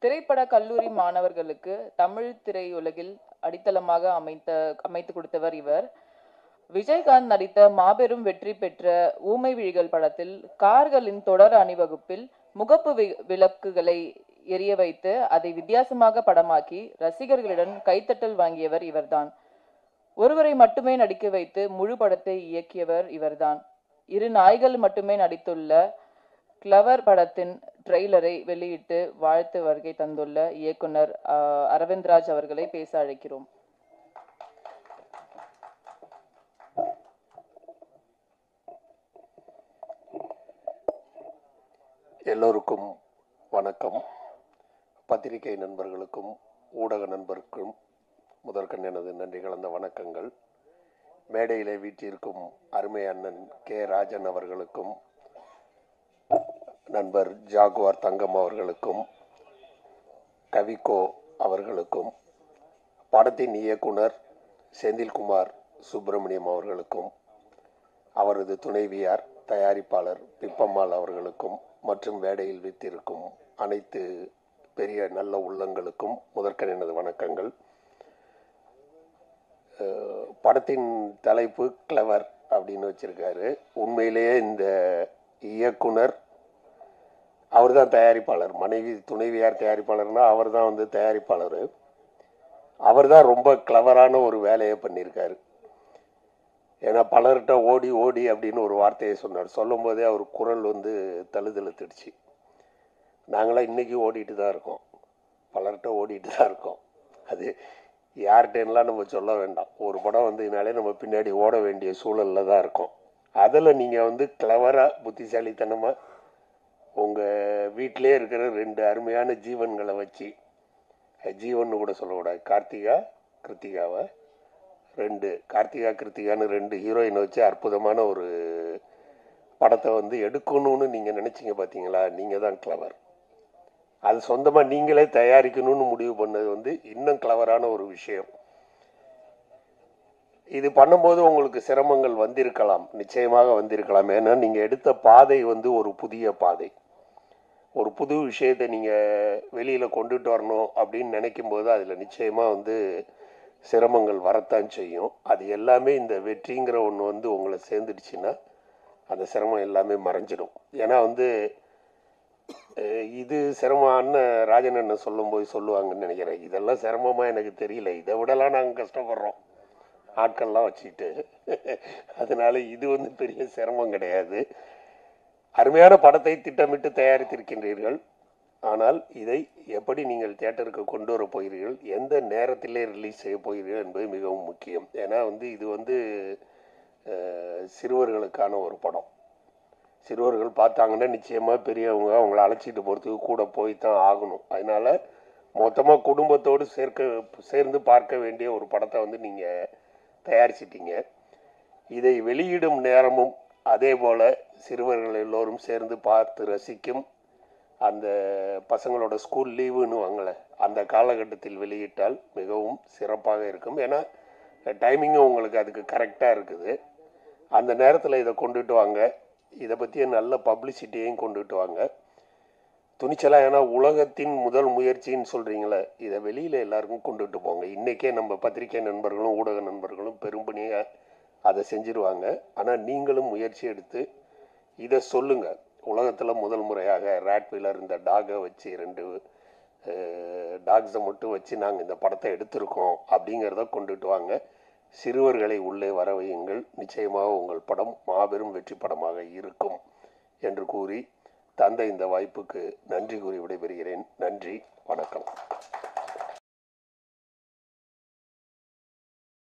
திரைப்பட கல்லூரி மாணவர்களுக்கு தமிழ் திரையுலகில் அடித்தளமாக அமைத்த அமைத்து கொடுத்தவர் இவர் விஜயகாந்த் நடித்த மாபெரும் வெற்றி பெற்ற ஊமை விழிகள் படத்தில் கார்களின் தொடர் அணிவகுப்பில் முகப்பு வி- விளக்குகளை எரிய வைத்து அதை வித்தியாசமாக படமாக்கி ரசிகர்களிடம் கைத்தட்டல் வாங்கியவர் இவர்தான் ஒருவரை மட்டுமே நடிக்க வைத்து முழு படத்தை இயக்கியவர் இவர்தான் இரு நாய்கள் மட்டுமே நடித்துள்ள கிளவர் படத்தின் ட்ரெய்லரை வெளியிட்டு வாழ்த்து வருகை தந்துள்ள இயக்குனர் ஆஹ், அரவிந்த்ராஜ் அவர்களை பேச அழைக்கிறோம் எல்லோருக்கும் வணக்கம் பத்திரிகை நண்பர்களுக்கும் ஊடக நண்பருக்கும் முதற்கண் எனது நன்றி கலந்த வணக்கங்கள் மேடையிலே வீட்டிற்கும் அருமை அண்ணன் கே ராஜன் அவர்களுக்கும் நண்பர் ஜாகுவார் தங்கம் அவர்களுக்கும் கவிகோ அவர்களுக்கும் படத்தின் இயக்குனர் செந்தில்குமார் சுப்பிரமணியம் அவர்களுக்கும் அவரது துணைவியார் தயாரிப்பாளர் பிப்பம்மாள் அவர்களுக்கும் மற்றும் வேடையில் வைத்திருக்கும் அனைத்து பெரிய நல்ல உள்ளங்களுக்கும் முதற்கன் எனது வணக்கங்கள் அஹ், படத்தின் தலைப்பு கிளவர் அப்படின்னு வச்சிருக்காரு உண்மையிலேயே இந்த இயக்குனர் அவர் தான் தயாரிப்பாளர் மனைவி துணைவியார் தயாரிப்பாளர்னா அவர் தான் வந்து தயாரிப்பாளர் அவர் தான் ரொம்ப கிளவரான ஒரு வேலையை பண்ணியிருக்காரு ஏன்னா பலர்கிட்ட ஓடி ஓடி அப்படின்னு ஒரு வார்த்தையை சொன்னார் சொல்லும் போதே அவர் குரல் வந்து தழுதழுத்துடுச்சு நாங்களாம் இன்னைக்கு ஓடிட்டு தான் இருக்கோம் பலர்கிட்ட ஓடிட்டு தான் இருக்கோம் அது யார்கிட்டலாம் நம்ம சொல்ல வேண்டாம் ஒரு படம் வந்ததுனாலே நம்ம பின்னாடி ஓட வேண்டிய சூழலில் தான் இருக்கோம் அதில் நீங்கள் வந்து கிளவராக புத்திசாலித்தனமாக உங்கள் வீட்டிலே இருக்கிற ரெண்டு அருமையான ஜீவன்களை வச்சு ஜீவன் கூட சொல்லக்கூடாது கார்த்திகா கிருத்திகாவை ரெண்டு கார்த்திகா கிருத்திகான்னு ரெண்டு ஹீரோயினை வச்சு அற்புதமான ஒரு படத்தை வந்து எடுக்கணும்னு நீங்கள் நினச்சிங்க பார்த்தீங்களா நீங்கள் தான் கிளவர் அது சொந்தமாக நீங்களே தயாரிக்கணும்னு முடிவு பண்ணது வந்து இன்னும் கிளவரான ஒரு விஷயம் இது பண்ணும்போது உங்களுக்கு சிரமங்கள் வந்திருக்கலாம் நிச்சயமாக வந்திருக்கலாம் ஏன்னா நீங்கள் எடுத்த பாதை வந்து ஒரு புதிய பாதை ஒரு புது விஷயத்தை நீங்கள் வெளியில் கொண்டுட்டு வரணும் அப்படின்னு நினைக்கும் போது அதில் நிச்சயமாக வந்து சிரமங்கள் வரத்தான் செய்யும் அது எல்லாமே இந்த வெற்றிங்கிற ஒன்று வந்து உங்களை சேர்ந்துடுச்சுன்னா அந்த சிரமம் எல்லாமே மறைஞ்சிடும் ஏன்னா வந்து அஹ், இது சிரமம் அண்ணன் ராஜன் அண்ணன் சொல்லும்போது சொல்லுவாங்கன்னு நினைக்கிறேன் இதெல்லாம் சிரமமாக எனக்கு தெரியல இதை விடலாம் நாங்கள் கஷ்டப்படுறோம் ஆட்கள்லாம் வச்சுக்கிட்டு அதனால இது வந்து பெரிய சிரமம் கிடையாது அருமையான படத்தை திட்டமிட்டு தயாரித்திருக்கின்றீர்கள் ஆனால் இதை எப்படி நீங்கள் தியேட்டருக்கு கொண்டு வர போகிறீர்கள் எந்த நேரத்திலே ரிலீஸ் செய்ய போகிறீர்கள் என்பது மிகவும் முக்கியம் ஏன்னா வந்து இது வந்து அஹ், சிறுவர்களுக்கான ஒரு படம் சிறுவர்கள் பார்த்தாங்கன்னா நிச்சயமாக பெரியவங்க அவங்கள அழைச்சிட்டு போகிறதுக்கு கூட போய் தான் ஆகணும் அதனால மொத்தமாக குடும்பத்தோடு சேர்க்க சேர்ந்து பார்க்க வேண்டிய ஒரு படத்தை வந்து நீங்கள் தயாரிச்சிட்டீங்க இதை வெளியிடும் நேரமும் அதே போல் சிறுவர்கள் எல்லோரும் சேர்ந்து பார்த்து ரசிக்கும் அந்த பசங்களோட ஸ்கூல் லீவுன்னு வாங்கல அந்த காலகட்டத்தில் வெளியிட்டால் மிகவும் சிறப்பாக இருக்கும் ஏன்னா டைமிங்கும் உங்களுக்கு அதுக்கு கரெக்டாக இருக்குது அந்த நேரத்தில் இதை கொண்டுட்டு வாங்க இதை பற்றிய நல்ல பப்ளிசிட்டியையும் கொண்டுட்டு வாங்க துணிச்சலாக ஏன்னா உலகத்தின் முதல் முயற்சின்னு சொல்கிறீங்களே இதை வெளியில் எல்லாருக்கும் கொண்டுட்டு போங்க இன்றைக்கே நம்ம பத்திரிகை நண்பர்களும் ஊடக நண்பர்களும் பெரும்பணியாக அதை செஞ்சிருவாங்க ஆனால் நீங்களும் முயற்சி எடுத்து இதை சொல்லுங்கள் உலகத்தில் முதல் முறையாக ராட்வீலர் இந்த டாகை வச்சு ரெண்டு டாக்ஸை மட்டும் வச்சு நாங்கள் இந்த படத்தை எடுத்திருக்கோம் அப்படிங்கிறத கொண்டுட்டு வாங்க சிறுவர்களை உள்ளே வர வையுங்கள் நிச்சயமாக உங்கள் படம் மாபெரும் வெற்றி படமாக இருக்கும் என்று கூறி தந்த இந்த வாய்ப்புக்கு நன்றி கூறி விடைபெறுகிறேன் நன்றி வணக்கம்